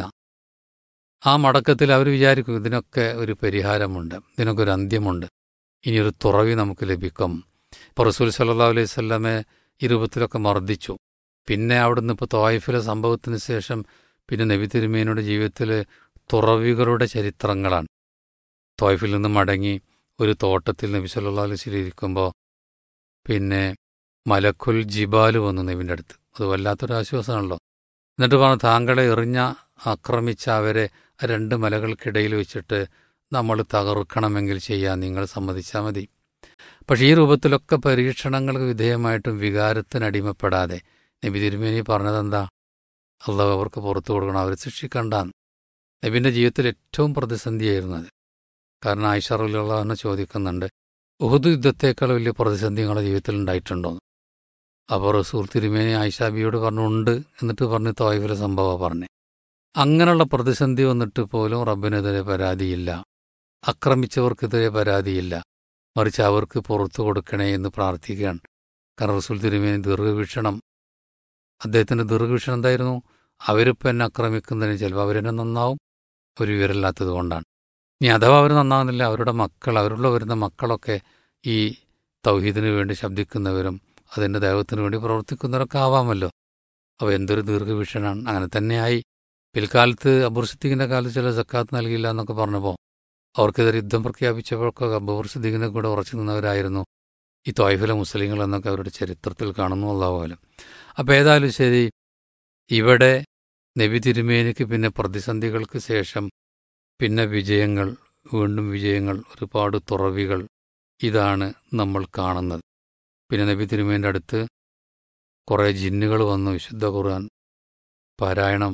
ആ മടക്കത്തിൽ അവർ വിചാരിക്കും ഇതിനൊക്കെ ഒരു പരിഹാരമുണ്ട് ഇതിനൊക്കെ ഒരു അന്ത്യമുണ്ട് ഇനിയൊരു തുറവി നമുക്ക് ലഭിക്കും ഇപ്പോൾ റസൂൽ സല്ലാ അലൈഹി സ്വല്ലമെ ഈ രൂപത്തിലൊക്കെ മർദ്ദിച്ചു പിന്നെ അവിടുന്ന് ഇപ്പോൾ തോയിഫിലെ സംഭവത്തിന് ശേഷം പിന്നെ നബി തിരുമേനയുടെ ജീവിതത്തിൽ തുറവികളുടെ ചരിത്രങ്ങളാണ് തോയിഫിൽ നിന്ന് മടങ്ങി ഒരു തോട്ടത്തിൽ നബി സല്ലാ അലൈഹി ഇരിക്കുമ്പോൾ പിന്നെ മലക്കുൽ ജിബാല് വന്നു നബിൻ്റെ അടുത്ത് അത് വല്ലാത്തൊരു ആശ്വാസമാണല്ലോ എന്നിട്ട് പറഞ്ഞു താങ്കളെ എറിഞ്ഞ ആക്രമിച്ച അവരെ ആ രണ്ട് മലകൾക്കിടയിൽ വെച്ചിട്ട് നമ്മൾ തകർക്കണമെങ്കിൽ ചെയ്യാൻ നിങ്ങൾ സമ്മതിച്ചാൽ മതി പക്ഷേ ഈ രൂപത്തിലൊക്കെ പരീക്ഷണങ്ങൾക്ക് വിധേയമായിട്ടും വികാരത്തിനടിമപ്പെടാതെ നബി തിരുമേനി പറഞ്ഞതെന്താ അള്ളാഹ് അവർക്ക് പുറത്തു കൊടുക്കണം അവരെ ശിക്ഷിക്കണ്ടാന്ന് നബിൻ്റെ ജീവിതത്തിൽ ഏറ്റവും പ്രതിസന്ധിയായിരുന്നു അത് കാരണം ആയിഷറുള്ളവനെ ചോദിക്കുന്നുണ്ട് ഉഹുദ് യുദ്ധത്തേക്കാൾ വലിയ പ്രതിസന്ധി നിങ്ങളുടെ ജീവിതത്തിൽ ഉണ്ടായിട്ടുണ്ടോ അപ്പോൾ റസൂൽ തിരുമേനി ആയിഷാബിയോട് പറഞ്ഞു ഉണ്ട് എന്നിട്ട് പറഞ്ഞ് തോയ്ഫിലെ സംഭവം പറഞ്ഞു അങ്ങനെയുള്ള പ്രതിസന്ധി വന്നിട്ട് പോലും റബ്ബിനെതിരെ പരാതിയില്ല അക്രമിച്ചവർക്കെതിരെ പരാതിയില്ല മറിച്ച് അവർക്ക് പുറത്തു കൊടുക്കണേ എന്ന് പ്രാർത്ഥിക്കുകയാണ് കാരണം റസൂൽ തിരുമേനി ദീർഘവീക്ഷണം അദ്ദേഹത്തിൻ്റെ ദീർഘവീക്ഷണം എന്തായിരുന്നു അവരിപ്പോൾ എന്നെ ആക്രമിക്കുന്നതിന് ചിലപ്പോൾ അവരെന്നെ നന്നാവും ഒരു വിവരമില്ലാത്തത് കൊണ്ടാണ് ഇനി അഥവാ അവർ നന്നാവുന്നില്ല അവരുടെ മക്കൾ അവരുള്ള വരുന്ന മക്കളൊക്കെ ഈ തൗഹീദിന് വേണ്ടി ശബ്ദിക്കുന്നവരും അതിൻ്റെ ദൈവത്തിന് വേണ്ടി പ്രവർത്തിക്കുന്നവരൊക്കെ ആവാമല്ലോ അപ്പോൾ എന്തൊരു ദീർഘവീക്ഷണമാണ് അങ്ങനെ തന്നെയായി പിൽക്കാലത്ത് അബുർസിദ്ദീഖിൻ്റെ കാലത്ത് ചില സക്കാത്ത് നൽകിയില്ല എന്നൊക്കെ പറഞ്ഞപ്പോൾ അവർക്കെതിരെ യുദ്ധം പ്രഖ്യാപിച്ചപ്പോഴൊക്കെ അബുർസിദ്ദീഖിനെ കൂടെ ഉറച്ചു നിന്നവരായിരുന്നു ഈ തോയ്ഫിലെ മുസ്ലിങ്ങൾ എന്നൊക്കെ അവരുടെ ചരിത്രത്തിൽ കാണുന്നു അള്ളാഹുലും അപ്പോൾ ഏതായാലും ശരി ഇവിടെ നബി തിരുമേനിക്ക് പിന്നെ പ്രതിസന്ധികൾക്ക് ശേഷം പിന്നെ വിജയങ്ങൾ വീണ്ടും വിജയങ്ങൾ ഒരുപാട് തുറവികൾ ഇതാണ് നമ്മൾ കാണുന്നത് പിന്നെ നബി തിരുമേൻ്റെ അടുത്ത് കുറേ ജിന്നുകൾ വന്നു വിശുദ്ധ ഖുർആൻ പാരായണം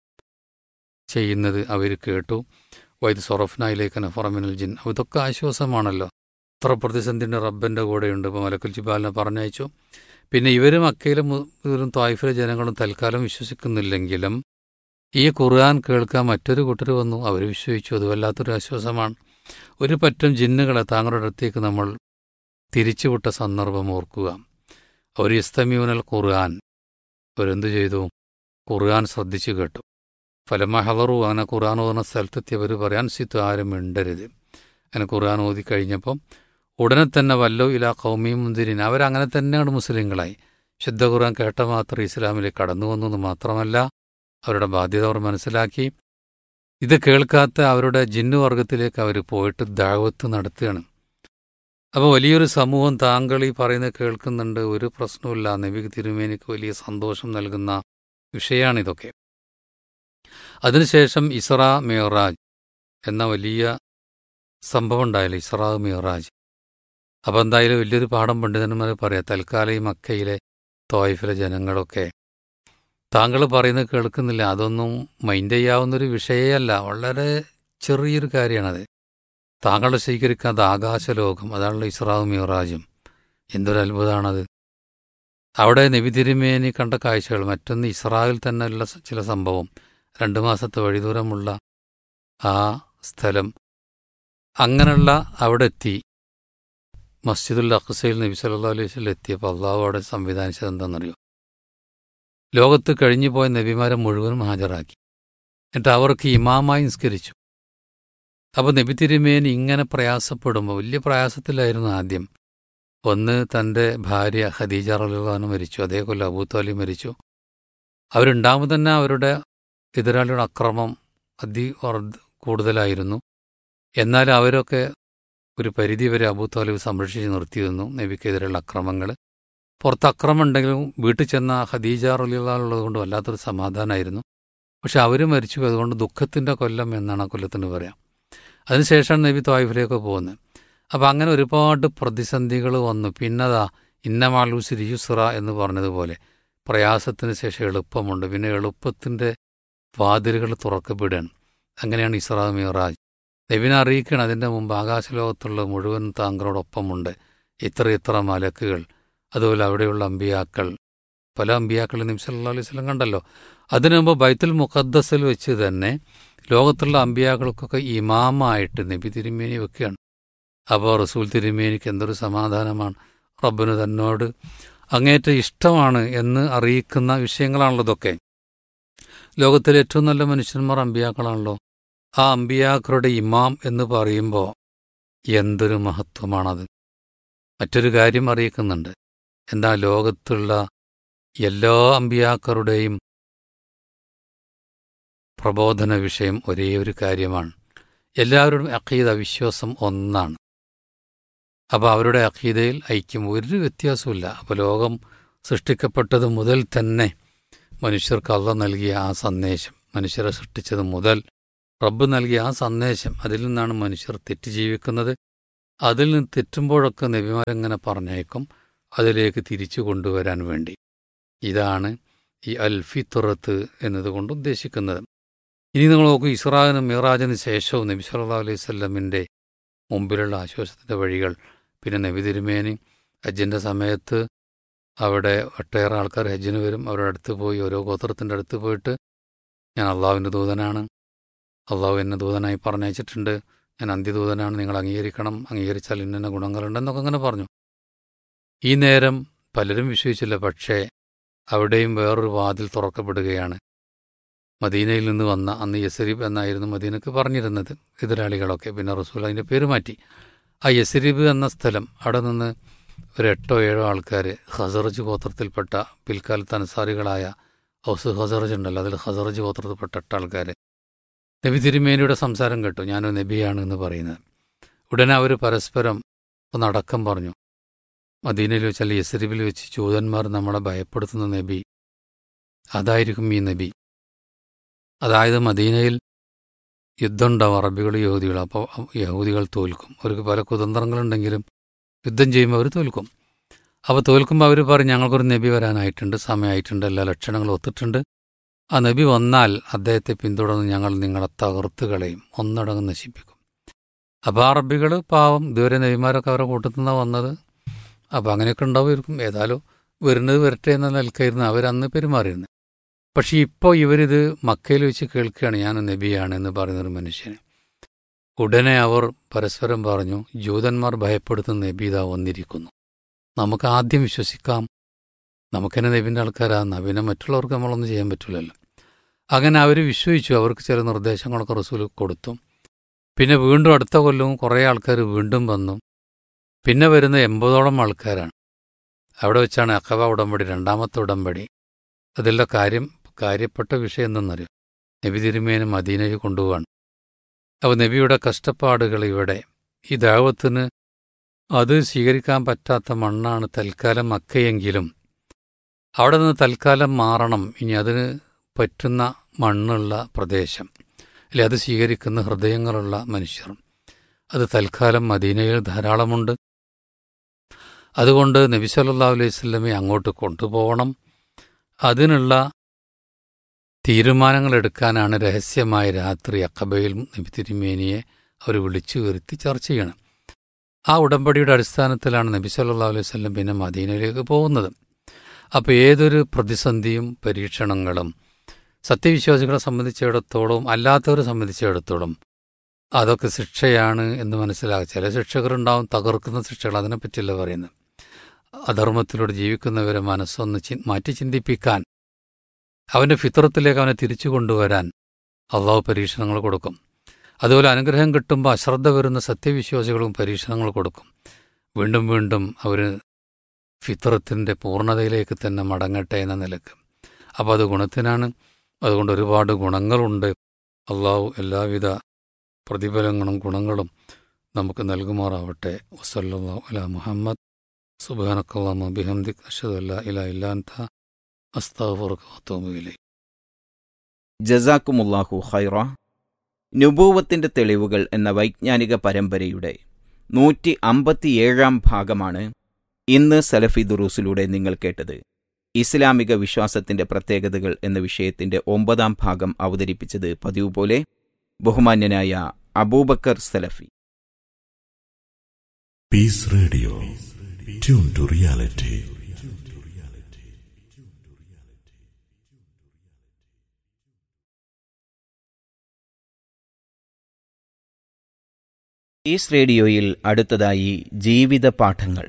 ചെയ്യുന്നത് അവർ കേട്ടു വൈദ് സൊറഫ്നയിലേക്ക് നഫറമിനൽ ജിൻ ഇതൊക്കെ ആശ്വാസമാണല്ലോ ഇത്ര പ്രതിസന്ധിൻ്റെ റബ്ബൻ്റെ കൂടെയുണ്ട് ഇപ്പോൾ മലക്കുൽ ജിബാലിനെ പറഞ്ഞയച്ചു പിന്നെ ഇവരും അക്കയിലും ഇവരും തായ്ഫിലെ ജനങ്ങളും തൽക്കാലം വിശ്വസിക്കുന്നില്ലെങ്കിലും ഈ ഖുർആൻ കേൾക്കാൻ മറ്റൊരു കൂട്ടർ വന്നു അവർ വിശ്വസിച്ചു അത് വല്ലാത്തൊരു ആശ്വാസമാണ് ഒരു പറ്റം ജിന്നുകളെ താങ്കളുടെ അടുത്തേക്ക് നമ്മൾ തിരിച്ചുവിട്ട സന്ദർഭം ഓർക്കുക അവർ ഇസ്തമ്യൂനൽ ഖുർആൻ അവരെന്തു ചെയ്തു ഖുർആൻ ശ്രദ്ധിച്ചു കേട്ടു ഫലമ ഹലറു അങ്ങനെ ഖുർആൻ ഓതുന്ന സ്ഥലത്തെത്തിയവർ പറയാൻ സിത്തു ആരും മിണ്ടരുത് അങ്ങനെ ഖുർആൻ ഓതി കഴിഞ്ഞപ്പം ഉടനെ തന്നെ വല്ലോ ഇല കൗമിയും മുന്തിരിൻ അവരങ്ങനെ തന്നെയാണ് മുസ്ലിങ്ങളായി ശുദ്ധ ഖുർആൻ കേട്ട മാത്രം ഇസ്ലാമിലേക്ക് കടന്നു വന്നു എന്ന് മാത്രമല്ല അവരുടെ ബാധ്യത അവർ മനസ്സിലാക്കി ഇത് കേൾക്കാത്ത അവരുടെ ജിന്നു വർഗത്തിലേക്ക് അവർ പോയിട്ട് ദാവത്ത് നടത്തുകയാണ് അപ്പോൾ വലിയൊരു സമൂഹം താങ്കൾ ഈ പറയുന്നത് കേൾക്കുന്നുണ്ട് ഒരു പ്രശ്നവുമില്ല നബി തിരുമേനിക്ക് വലിയ സന്തോഷം നൽകുന്ന വിഷയമാണിതൊക്കെ അതിനുശേഷം ഇസ്ര മേറാജ് എന്ന വലിയ സംഭവം ഉണ്ടായല്ലോ ഇസ്ര മേറാജ് അപ്പോൾ എന്തായാലും വലിയൊരു പാഠം പണ്ഡിതന്മാർ പറയാം തൽക്കാലം ഈ മക്കയിലെ തോയ്ഫിലെ ജനങ്ങളൊക്കെ താങ്കൾ പറയുന്നത് കേൾക്കുന്നില്ല അതൊന്നും മൈൻഡ് ചെയ്യാവുന്നൊരു വിഷയമല്ല വളരെ ചെറിയൊരു കാര്യമാണത് താങ്കൾ സ്വീകരിക്കാത്ത ആകാശലോകം അതാണല്ലോ ഇസ്രാവും മിറാജും എന്തൊരു അത്ഭുതമാണത് അവിടെ നബി തിരുമേനി കണ്ട കാഴ്ചകൾ മറ്റൊന്ന് ഇസ്രായേൽ തന്നെയുള്ള ചില സംഭവം രണ്ട് മാസത്തെ വഴിദൂരമുള്ള ആ സ്ഥലം അങ്ങനെയുള്ള അവിടെ എത്തി മസ്ജിദുൽ അഖ്സയിൽ നബി സല്ലാ അലൈഹി വസ്ലം എത്തിയപ്പോൾ അള്ളാഹു അവിടെ സംവിധാനിച്ചത് എന്താണെന്നറിയോ ലോകത്ത് കഴിഞ്ഞുപോയ നബിമാരെ മുഴുവനും ഹാജരാക്കി എന്നിട്ട് അവർക്ക് ഇമാമായി നിസ്കരിച്ചു അപ്പോൾ നബി തിരുമേനി ഇങ്ങനെ പ്രയാസപ്പെടുമ്പോൾ വലിയ പ്രയാസത്തിലായിരുന്നു ആദ്യം ഒന്ന് തൻ്റെ ഭാര്യ ഖദീജ റലുള്ളഹാന് മരിച്ചു അതേ കൊല്ലം അബൂ താലിബ് മരിച്ചു അവരുണ്ടാകുമ്പോൾ തന്നെ അവരുടെ എതിരാളിയുടെ അക്രമം അതി കൂടുതലായിരുന്നു എന്നാൽ അവരൊക്കെ ഒരു പരിധി വരെ അബൂ താലിബ് സംരക്ഷിച്ച് നിർത്തിയിരുന്നു നബിക്കെതിരെയുള്ള അക്രമങ്ങൾ പുറത്ത് അക്രമം ഉണ്ടെങ്കിലും വീട്ടിൽ ചെന്ന ഖദീജ റലിയുള്ളത് കൊണ്ട് വല്ലാത്തൊരു സമാധാനമായിരുന്നു പക്ഷെ അവർ മരിച്ചു അതുകൊണ്ട് ദുഃഖത്തിൻ്റെ കൊല്ലം എന്നാണ് ആ കൊല്ലത്തിന് പറയാം അതിനുശേഷമാണ് നബി ത്വായിഫിലേക്ക് പോകുന്നത് അപ്പോൾ അങ്ങനെ ഒരുപാട് പ്രതിസന്ധികൾ വന്നു പിന്നതാ ഇന്നമാലൂസ് രിയുസ്റ എന്ന് പറഞ്ഞതുപോലെ പ്രയാസത്തിന് ശേഷം എളുപ്പമുണ്ട് പിന്നെ എളുപ്പത്തിൻ്റെ വാതിലുകൾ തുറക്കപ്പെടുകയാണ് അങ്ങനെയാണ് ഇസ്രാ മിറാജ് നബിനെ അറിയിക്കണം അതിൻ്റെ മുമ്പ് ആകാശലോകത്തുള്ള മുഴുവൻ താങ്കളോടൊപ്പമുണ്ട് ഇത്ര ഇത്ര മലക്കുകൾ അതുപോലെ അവിടെയുള്ള അമ്പിയാക്കൾ പല അമ്പിയാക്കളും നിമിഷം അല്ലാ അലൈഹി സ്വലം കണ്ടല്ലോ അതിനു മുമ്പ് ബൈത്തുൽ മുഖദ്ദസിൽ വെച്ച് തന്നെ ലോകത്തുള്ള അമ്പിയാക്കൾക്കൊക്കെ ഇമാമായിട്ട് നബി തിരുമേനി വെക്കുകയാണ് അപ്പോൾ റസൂൽ തിരുമേനിക്ക് എന്തൊരു സമാധാനമാണ് റബ്ബിന് തന്നോട് അങ്ങേറ്റ ഇഷ്ടമാണ് എന്ന് അറിയിക്കുന്ന വിഷയങ്ങളാണല്ലോ ഇതൊക്കെ ലോകത്തിലെ ഏറ്റവും നല്ല മനുഷ്യന്മാർ അമ്പിയാക്കളാണല്ലോ ആ അമ്പിയാക്കളുടെ ഇമാം എന്ന് പറയുമ്പോൾ എന്തൊരു മഹത്വമാണത് മറ്റൊരു കാര്യം അറിയിക്കുന്നുണ്ട് എന്താ ലോകത്തുള്ള എല്ലാ അമ്പിയാക്കളുടെയും പ്രബോധന വിഷയം ഒരേ ഒരു കാര്യമാണ് എല്ലാവരുടെയും അഖീദ വിശ്വാസം ഒന്നാണ് അപ്പോൾ അവരുടെ അഖീദയിൽ ഐക്യം ഒരു വ്യത്യാസമില്ല അപ്പോൾ ലോകം സൃഷ്ടിക്കപ്പെട്ടത് മുതൽ തന്നെ മനുഷ്യർക്ക് അള്ള നൽകിയ ആ സന്ദേശം മനുഷ്യരെ സൃഷ്ടിച്ചത് മുതൽ റബ്ബ് നൽകിയ ആ സന്ദേശം അതിൽ നിന്നാണ് മനുഷ്യർ തെറ്റ് ജീവിക്കുന്നത് അതിൽ നിന്ന് തെറ്റുമ്പോഴൊക്കെ നബിമാരെങ്ങനെ പറഞ്ഞേക്കും അതിലേക്ക് തിരിച്ചു കൊണ്ടുവരാൻ വേണ്ടി ഇതാണ് ഈ അൽഫിത്തുറത്ത് എന്നതുകൊണ്ട് ഉദ്ദേശിക്കുന്നത് ഇനി നിങ്ങൾ നോക്കൂ ഇസ്രാഹിനും മിറാജിന് ശേഷവും നബി സല്ലാ അലൈഹി സ്വല്ലമിൻ്റെ മുമ്പിലുള്ള ആശ്വാസത്തിൻ്റെ വഴികൾ പിന്നെ നബി തിരുമേനി ഹജ്ജിൻ്റെ സമയത്ത് അവിടെ ഒട്ടേറെ ആൾക്കാർ ഹജ്ജിന് വരും അവരുടെ അടുത്ത് പോയി ഓരോ ഗോത്രത്തിൻ്റെ അടുത്ത് പോയിട്ട് ഞാൻ അള്ളാഹുവിൻ്റെ ദൂതനാണ് അള്ളാഹു എന്നെ ദൂതനായി പറഞ്ഞയച്ചിട്ടുണ്ട് ഞാൻ അന്ത്യദൂതനാണ് നിങ്ങൾ അംഗീകരിക്കണം അംഗീകരിച്ചാൽ ഇന്ന ഗുണങ്ങളുണ്ടെന്നൊക്കെ അങ്ങനെ പറഞ്ഞു ഈ നേരം പലരും വിശ്വസിച്ചില്ല പക്ഷേ അവിടെയും വേറൊരു വാതിൽ തുറക്കപ്പെടുകയാണ് മദീനയിൽ നിന്ന് വന്ന അന്ന് യസരീബ് എന്നായിരുന്നു മദീനക്ക് പറഞ്ഞിരുന്നത് എതിരാളികളൊക്കെ പിന്നെ റസൂൽ അതിൻ്റെ പേര് മാറ്റി ആ യസരീബ് എന്ന സ്ഥലം അവിടെ നിന്ന് ഒരു എട്ടോ ഏഴോ ആൾക്കാർ ഹസറജ് ഗോത്രത്തിൽപ്പെട്ട പിൽക്കാലത്ത് അൻസാരികളായ ഔസ് ഹസറജ് ഉണ്ടല്ലോ അതിൽ ഹസറജ് ഗോത്രത്തിൽപ്പെട്ട എട്ട് ആൾക്കാർ നബി തിരുമേനിയുടെ സംസാരം കേട്ടു ഞാനൊരു നബിയാണ് എന്ന് പറയുന്നത് ഉടനെ അവർ പരസ്പരം ഒന്ന് അടക്കം പറഞ്ഞു മദീനയിൽ വെച്ച് അല്ലെങ്കിൽ യസരിബിൽ വെച്ച് ചൂതന്മാർ നമ്മളെ ഭയപ്പെടുത്തുന്ന നബി അതായിരിക്കും ഈ നബി അതായത് മദീനയിൽ യുദ്ധം ഉണ്ടാവും അറബികൾ യഹൂദികൾ അപ്പോൾ യഹൂദികൾ തോൽക്കും അവർക്ക് പല കുതന്ത്രങ്ങളുണ്ടെങ്കിലും യുദ്ധം ചെയ്യുമ്പോൾ അവർ തോൽക്കും അപ്പോൾ തോൽക്കുമ്പോൾ അവർ പറയും ഞങ്ങൾക്കൊരു നബി വരാനായിട്ടുണ്ട് സമയമായിട്ടുണ്ട് എല്ലാ ലക്ഷണങ്ങളും ഒത്തിട്ടുണ്ട് ആ നബി വന്നാൽ അദ്ദേഹത്തെ പിന്തുടർന്ന് ഞങ്ങൾ നിങ്ങളെ തകർത്ത് കളയും ഒന്നടങ്കം നശിപ്പിക്കും അപ്പോൾ അറബികൾ പാവം ഇതുവരെ നബിമാരൊക്കെ അവരുടെ കൂട്ടത്തിൽ നിന്നാണ് വന്നത് അപ്പോൾ അങ്ങനെയൊക്കെ ഉണ്ടാവുമായിരിക്കും ഏതായാലും വരുന്നത് വരട്ടെ എന്ന നിലക്കായിരുന്നു അവരന്ന് പെരുമാറിയിരുന്നത് പക്ഷേ ഇപ്പോൾ ഇവരിത് മക്കയിൽ വെച്ച് കേൾക്കുകയാണ് ഞാൻ നബിയാണ് എന്ന് പറയുന്നൊരു മനുഷ്യന് ഉടനെ അവർ പരസ്പരം പറഞ്ഞു ജൂതന്മാർ ഭയപ്പെടുത്തുന്ന നബി ഇതാ വന്നിരിക്കുന്നു നമുക്ക് ആദ്യം വിശ്വസിക്കാം നമുക്കെന്നെ നബിൻ്റെ ആൾക്കാരാണ് നബിനെ മറ്റുള്ളവർക്ക് നമ്മളൊന്നും ചെയ്യാൻ പറ്റില്ലല്ലോ അങ്ങനെ അവർ വിശ്വസിച്ചു അവർക്ക് ചില നിർദ്ദേശങ്ങളൊക്കെ റസൂൽ കൊടുത്തു പിന്നെ വീണ്ടും അടുത്ത കൊല്ലവും കുറേ ആൾക്കാർ വീണ്ടും വന്നു പിന്നെ വരുന്ന എൺപതോളം ആൾക്കാരാണ് അവിടെ വെച്ചാണ് അക്കബ ഉടമ്പടി രണ്ടാമത്തെ ഉടമ്പടി അതിലുള്ള കാര്യം കാര്യപ്പെട്ട വിഷയം എന്തെന്നറിയോ നബി തിരുമേനും മദീനയിൽ കൊണ്ടുപോവാണ് അപ്പോൾ നബിയുടെ കഷ്ടപ്പാടുകൾ ഇവിടെ ഈ ദൈവത്തിന് അത് സ്വീകരിക്കാൻ പറ്റാത്ത മണ്ണാണ് തൽക്കാലം മക്കയെങ്കിലും അവിടെ നിന്ന് തൽക്കാലം മാറണം ഇനി അതിന് പറ്റുന്ന മണ്ണുള്ള പ്രദേശം അല്ലെ അത് സ്വീകരിക്കുന്ന ഹൃദയങ്ങളുള്ള മനുഷ്യർ അത് തൽക്കാലം മദീനയിൽ ധാരാളമുണ്ട് അതുകൊണ്ട് നബി സല്ലാ അലൈഹി സ്വലമെ അങ്ങോട്ട് കൊണ്ടുപോകണം അതിനുള്ള തീരുമാനങ്ങൾ എടുക്കാനാണ് രഹസ്യമായ രാത്രി അക്കബയിൽ നബി തിരുമേനിയെ അവർ വിളിച്ചു വരുത്തി ചർച്ച ചെയ്യണം ആ ഉടമ്പടിയുടെ അടിസ്ഥാനത്തിലാണ് നബി സല്ലാ അലൈഹി സ്വലം പിന്നെ മദീനയിലേക്ക് പോകുന്നത് അപ്പോൾ ഏതൊരു പ്രതിസന്ധിയും പരീക്ഷണങ്ങളും സത്യവിശ്വാസികളെ സംബന്ധിച്ചിടത്തോളം അല്ലാത്തവരെ സംബന്ധിച്ചിടത്തോളം അതൊക്കെ ശിക്ഷയാണ് എന്ന് മനസ്സിലാക്കുക ചില ശിക്ഷകരുണ്ടാവും തകർക്കുന്ന ശിക്ഷകൾ അതിനെപ്പറ്റിയല്ല പറയുന്നത് അധർമ്മത്തിലൂടെ ജീവിക്കുന്നവരെ മനസ്സൊന്ന് മാറ്റി ചിന്തിപ്പിക്കാൻ അവൻ്റെ ഫിത്രത്തിലേക്ക് അവനെ തിരിച്ചു കൊണ്ടുവരാൻ അള്ളാഹു പരീക്ഷണങ്ങൾ കൊടുക്കും അതുപോലെ അനുഗ്രഹം കിട്ടുമ്പോൾ അശ്രദ്ധ വരുന്ന സത്യവിശ്വാസികളും പരീക്ഷണങ്ങൾ കൊടുക്കും വീണ്ടും വീണ്ടും അവർ ഫിത്രത്തിൻ്റെ പൂർണ്ണതയിലേക്ക് തന്നെ മടങ്ങട്ടെ എന്ന നിലക്ക് അപ്പോൾ അത് ഗുണത്തിനാണ് അതുകൊണ്ട് ഒരുപാട് ഗുണങ്ങളുണ്ട് അള്ളാഹു എല്ലാവിധ പ്രതിഫലങ്ങളും ഗുണങ്ങളും നമുക്ക് നൽകുമാറാവട്ടെ വസല്ലാ അല മുഹമ്മദ് സുബാനക്കല്ലാമ ബിഹംദിക് അഷദ് അല്ല ഇല ഇല്ലാന്ത അസ്താഫുറത്തുമില്ലേ ജസാക്കുമുല്ലാഹു ഖൈറ നുബൂവത്തിന്റെ തെളിവുകൾ എന്ന വൈജ്ഞാനിക പരമ്പരയുടെ നൂറ്റി അമ്പത്തിയേഴാം ഭാഗമാണ് ഇന്ന് സലഫി ദുറൂസിലൂടെ നിങ്ങൾ കേട്ടത് ഇസ്ലാമിക വിശ്വാസത്തിന്റെ പ്രത്യേകതകൾ എന്ന വിഷയത്തിന്റെ ഒമ്പതാം ഭാഗം അവതരിപ്പിച്ചത് പതിവ് പോലെ ബഹുമാന്യനായ Abubakar Salafi Peace Radio. Tune to reality. ഈസ് റേഡിയോയിൽ അടുത്തതായി ജീവിത പാഠങ്ങൾ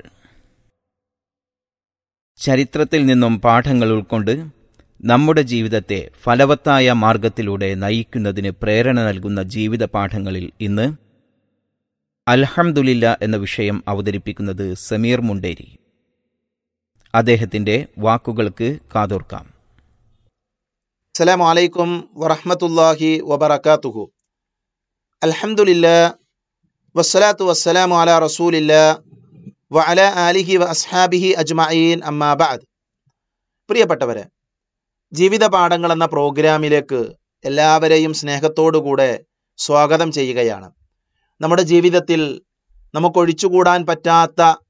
ചരിത്രത്തിൽ നിന്നും പാഠങ്ങൾ ഉൾക്കൊണ്ട് നമ്മുടെ ജീവിതത്തെ ഫലവത്തായ മാർഗത്തിലൂടെ നയിക്കുന്നതിന് പ്രേരണ നൽകുന്ന ജീവിത പാഠങ്ങളിൽ ഇന്ന് അൽഹംദുലില്ല എന്ന വിഷയം അവതരിപ്പിക്കുന്നത് സമീർ മുണ്ടേരി അദ്ദേഹത്തിന്റെ വാക്കുകൾക്ക് കാതോർക്കാം السلام عليكم ورحمة الله وبركاته الحمد لله والصلاة والسلام على رسول الله وعلى آله وأصحابه أجمعين أما بعد പ്രിയപ്പെട്ടവരെ ജീവിത പാഠങ്ങൾ എന്ന പ്രോഗ്രാമിലേക്ക് എല്ലാവരെയും സ്നേഹത്തോടുകൂടെ സ്വാഗതം ചെയ്യുകയാണ് നമ്മുടെ ജീവിതത്തിൽ നമുക്കൊഴിച്ചുകൂടാൻ പറ്റാത്ത